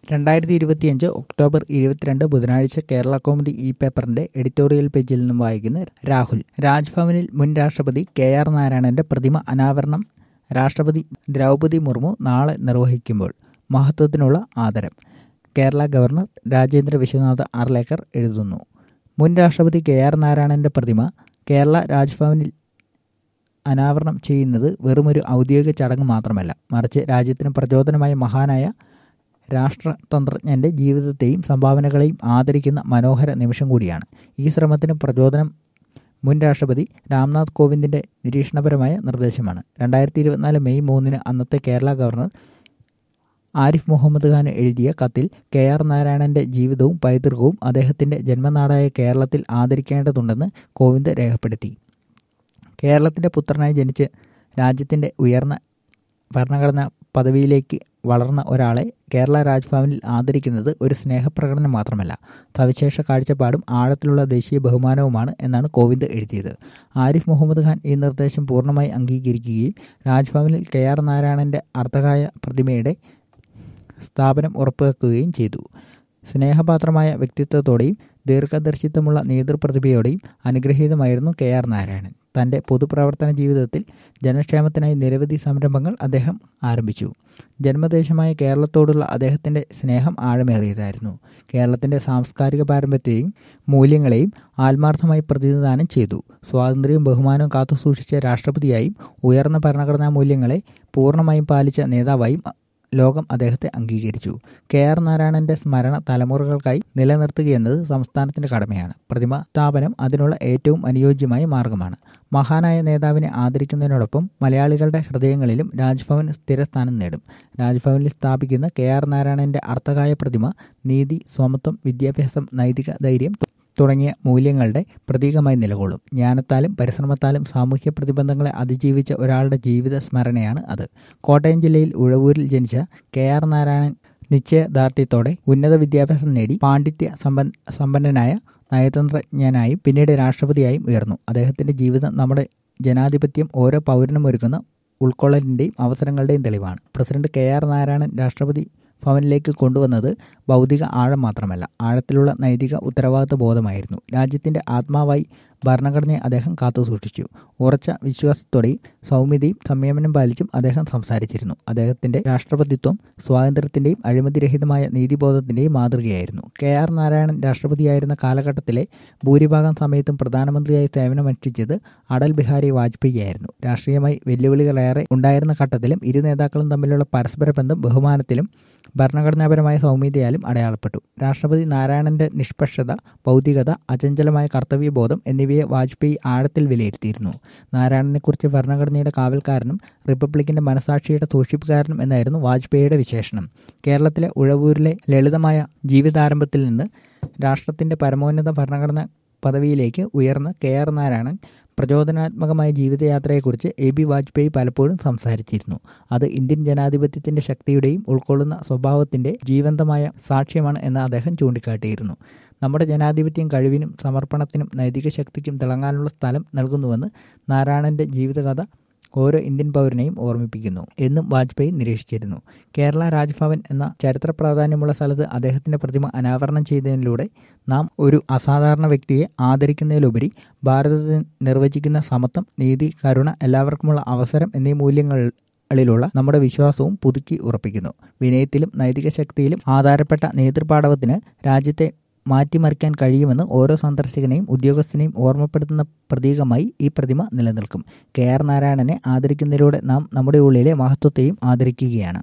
രണ്ടായിരത്തി ഇരുപത്തിയഞ്ച് ഒക്ടോബർ ഇരുപത്തിരണ്ട് ബുധനാഴ്ച കേരള കോമഡി ഇ പേപ്പറിന്റെ എഡിറ്റോറിയൽ പേജിൽ നിന്നും വായിക്കുന്ന രാഹുൽ രാജ്ഭവനിൽ മുൻ രാഷ്ട്രപതി കെ ആർ നാരായണന്റെ പ്രതിമ അനാവരണം രാഷ്ട്രപതി ദ്രൗപതി മുർമു നാളെ നിർവഹിക്കുമ്പോൾ മഹത്വത്തിനുള്ള ആദരം കേരള ഗവർണർ രാജേന്ദ്ര വിശ്വനാഥ് ആർലേക്കർ എഴുതുന്നു മുൻ രാഷ്ട്രപതി കെ ആർ നാരായണന്റെ പ്രതിമ കേരള രാജ്ഭവനിൽ അനാവരണം ചെയ്യുന്നത് വെറുമൊരു ഔദ്യോഗിക ചടങ്ങ് മാത്രമല്ല മറിച്ച് രാജ്യത്തിന് പ്രചോദനമായ മഹാനായ രാഷ്ട്രതന്ത്രജ്ഞന്റെ ജീവിതത്തെയും സംഭാവനകളെയും ആദരിക്കുന്ന മനോഹര നിമിഷം കൂടിയാണ് ഈ ശ്രമത്തിന് പ്രചോദനം മുൻ രാഷ്ട്രപതി രാംനാഥ് കോവിന്ദിന്റെ നിരീക്ഷണപരമായ നിർദ്ദേശമാണ് രണ്ടായിരത്തി ഇരുപത്തിനാല് മെയ് മൂന്നിന് അന്നത്തെ കേരള ഗവർണർ ആരിഫ് മുഹമ്മദ് ഖാൻ എഴുതിയ കത്തിൽ കെ ആർ നാരായണന്റെ ജീവിതവും പൈതൃകവും അദ്ദേഹത്തിന്റെ ജന്മനാടായ കേരളത്തിൽ ആദരിക്കേണ്ടതുണ്ടെന്ന് കോവിന്ദ് രേഖപ്പെടുത്തി കേരളത്തിന്റെ പുത്രനായി ജനിച്ച് രാജ്യത്തിന്റെ ഉയർന്ന ഭരണഘടനാ പദവിയിലേക്ക് വളർന്ന ഒരാളെ കേരള രാജ്ഭവനിൽ ആദരിക്കുന്നത് ഒരു സ്നേഹപ്രകടനം മാത്രമല്ല സവിശേഷ കാഴ്ചപ്പാടും ആഴത്തിലുള്ള ദേശീയ ബഹുമാനവുമാണ് എന്നാണ് കോവിന്ദ് എഴുതിയത് ആരിഫ് മുഹമ്മദ് ഖാൻ ഈ നിർദ്ദേശം പൂർണ്ണമായി അംഗീകരിക്കുകയും രാജ്ഭവനിൽ കെ ആർ നാരായണന്റെ അർത്ഥകായ പ്രതിമയുടെ സ്ഥാപനം ഉറപ്പുവെക്കുകയും ചെയ്തു സ്നേഹപാത്രമായ വ്യക്തിത്വത്തോടെയും ദീർഘദർശിത്വമുള്ള നേതൃപ്രതിഭയോടെയും അനുഗ്രഹീതമായിരുന്നു കെ ആർ നാരായണൻ തൻ്റെ പൊതുപ്രവർത്തന ജീവിതത്തിൽ ജനക്ഷേമത്തിനായി നിരവധി സംരംഭങ്ങൾ അദ്ദേഹം ആരംഭിച്ചു ജന്മദേശമായ കേരളത്തോടുള്ള അദ്ദേഹത്തിൻ്റെ സ്നേഹം ആഴമേറിയതായിരുന്നു കേരളത്തിൻ്റെ സാംസ്കാരിക പാരമ്പര്യത്തെയും മൂല്യങ്ങളെയും ആത്മാർത്ഥമായി പ്രതിനിധാനം ചെയ്തു സ്വാതന്ത്ര്യവും ബഹുമാനവും കാത്തുസൂക്ഷിച്ച രാഷ്ട്രപതിയായും ഉയർന്ന ഭരണഘടനാ മൂല്യങ്ങളെ പൂർണ്ണമായും പാലിച്ച നേതാവായും ലോകം അദ്ദേഹത്തെ അംഗീകരിച്ചു കെ ആർ നാരായണന്റെ സ്മരണ തലമുറകൾക്കായി നിലനിർത്തുകയെന്നത് സംസ്ഥാനത്തിന്റെ കടമയാണ് പ്രതിമ സ്ഥാപനം അതിനുള്ള ഏറ്റവും അനുയോജ്യമായ മാർഗമാണ് മഹാനായ നേതാവിനെ ആദരിക്കുന്നതിനോടൊപ്പം മലയാളികളുടെ ഹൃദയങ്ങളിലും രാജ്ഭവൻ സ്ഥിരസ്ഥാനം നേടും രാജ്ഭവനിൽ സ്ഥാപിക്കുന്ന കെ ആർ നാരായണന്റെ അർത്ഥകായ പ്രതിമ നീതി സമത്വം വിദ്യാഭ്യാസം നൈതിക ധൈര്യം തുടങ്ങിയ മൂല്യങ്ങളുടെ പ്രതീകമായി നിലകൊള്ളും ജ്ഞാനത്താലും പരിശ്രമത്താലും സാമൂഹ്യ പ്രതിബന്ധങ്ങളെ അതിജീവിച്ച ഒരാളുടെ ജീവിത സ്മരണയാണ് അത് കോട്ടയം ജില്ലയിൽ ഉഴവൂരിൽ ജനിച്ച കെ ആർ നാരായണൻ നിശ്ചയദാർഢ്യത്തോടെ ഉന്നത വിദ്യാഭ്യാസം നേടി പാണ്ഡിത്യ സമ്പന്ന സമ്പന്നനായ നയതന്ത്രജ്ഞനായും പിന്നീട് രാഷ്ട്രപതിയായും ഉയർന്നു അദ്ദേഹത്തിന്റെ ജീവിതം നമ്മുടെ ജനാധിപത്യം ഓരോ പൗരനും ഒരുക്കുന്ന ഉൾക്കൊള്ളലിൻ്റെയും അവസരങ്ങളുടെയും തെളിവാണ് പ്രസിഡന്റ് കെ ആർ നാരായണൻ രാഷ്ട്രപതി ഭവനിലേക്ക് കൊണ്ടുവന്നത് ഭൗതിക ആഴം മാത്രമല്ല ആഴത്തിലുള്ള നൈതിക ഉത്തരവാദിത്വ ബോധമായിരുന്നു രാജ്യത്തിന്റെ ആത്മാവായി ഭരണഘടനയെ അദ്ദേഹം കാത്തുസൂക്ഷിച്ചു ഉറച്ച വിശ്വാസത്തോടെയും സൗമ്യതയും സംയമനം പാലിച്ചും അദ്ദേഹം സംസാരിച്ചിരുന്നു അദ്ദേഹത്തിന്റെ രാഷ്ട്രപതിത്വം സ്വാതന്ത്ര്യത്തിന്റെയും അഴിമതിരഹിതമായ നീതിബോധത്തിന്റെയും മാതൃകയായിരുന്നു കെ ആർ നാരായണൻ രാഷ്ട്രപതിയായിരുന്ന കാലഘട്ടത്തിലെ ഭൂരിഭാഗം സമയത്തും പ്രധാനമന്ത്രിയായി സേവനമനുഷ്ഠിച്ചത് അടൽ ബിഹാരി വാജ്പേയി ആയിരുന്നു രാഷ്ട്രീയമായി വെല്ലുവിളികളേറെ ഉണ്ടായിരുന്ന ഘട്ടത്തിലും ഇരു നേതാക്കളും തമ്മിലുള്ള പരസ്പര ബന്ധം ബഹുമാനത്തിലും ഭരണഘടനാപരമായ സൗമ്യതയാലും അടയാളപ്പെട്ടു രാഷ്ട്രപതി നാരായണന്റെ നിഷ്പക്ഷത ഭൗതികത അചഞ്ചലമായ കർത്തവ്യബോധം എന്നിവയെ വാജ്പേയി ആഴത്തിൽ വിലയിരുത്തിയിരുന്നു നാരായണനെക്കുറിച്ച് ഭരണഘടനയുടെ കാവൽക്കാരനും റിപ്പബ്ലിക്കിന്റെ മനസാക്ഷിയുടെ സൂക്ഷിപ്പുകാരനും എന്നായിരുന്നു വാജ്പേയിയുടെ വിശേഷണം കേരളത്തിലെ ഉഴവൂരിലെ ലളിതമായ ജീവിതാരംഭത്തിൽ നിന്ന് രാഷ്ട്രത്തിന്റെ പരമോന്നത ഭരണഘടനാ പദവിയിലേക്ക് ഉയർന്ന കെ ആർ നാരായണൻ പ്രചോദനാത്മകമായ ജീവിതയാത്രയെക്കുറിച്ച് എ ബി വാജ്പേയി പലപ്പോഴും സംസാരിച്ചിരുന്നു അത് ഇന്ത്യൻ ജനാധിപത്യത്തിന്റെ ശക്തിയുടെയും ഉൾക്കൊള്ളുന്ന സ്വഭാവത്തിന്റെ ജീവന്തമായ സാക്ഷ്യമാണ് എന്ന് അദ്ദേഹം ചൂണ്ടിക്കാട്ടിയിരുന്നു നമ്മുടെ ജനാധിപത്യം കഴിവിനും സമർപ്പണത്തിനും നൈതിക ശക്തിക്കും തിളങ്ങാനുള്ള സ്ഥലം നൽകുന്നുവെന്ന് നാരായണന്റെ ജീവിതകഥ ഓരോ ഇന്ത്യൻ പൗരനെയും ഓർമ്മിപ്പിക്കുന്നു എന്നും വാജ്പേയി നിരീക്ഷിച്ചിരുന്നു കേരള രാജ്ഭവൻ എന്ന ചരിത്ര പ്രാധാന്യമുള്ള സ്ഥലത്ത് അദ്ദേഹത്തിന്റെ പ്രതിമ അനാവരണം ചെയ്തതിലൂടെ നാം ഒരു അസാധാരണ വ്യക്തിയെ ആദരിക്കുന്നതിലുപരി ഭാരതത്തിൽ നിർവചിക്കുന്ന സമത്വം നീതി കരുണ എല്ലാവർക്കുമുള്ള അവസരം എന്നീ മൂല്യങ്ങൾ ളിലുള്ള നമ്മുടെ വിശ്വാസവും പുതുക്കി ഉറപ്പിക്കുന്നു വിനയത്തിലും നൈതിക ശക്തിയിലും ആധാരപ്പെട്ട നേതൃപാടവത്തിന് രാജ്യത്തെ മാറ്റിമറിക്കാൻ കഴിയുമെന്ന് ഓരോ സന്ദർശകനെയും ഉദ്യോഗസ്ഥനെയും ഓർമ്മപ്പെടുത്തുന്ന പ്രതീകമായി ഈ പ്രതിമ നിലനിൽക്കും കെ ആർ നാരായണനെ ആദരിക്കുന്നതിലൂടെ നാം നമ്മുടെ ഉള്ളിലെ മഹത്വത്തെയും ആദരിക്കുകയാണ്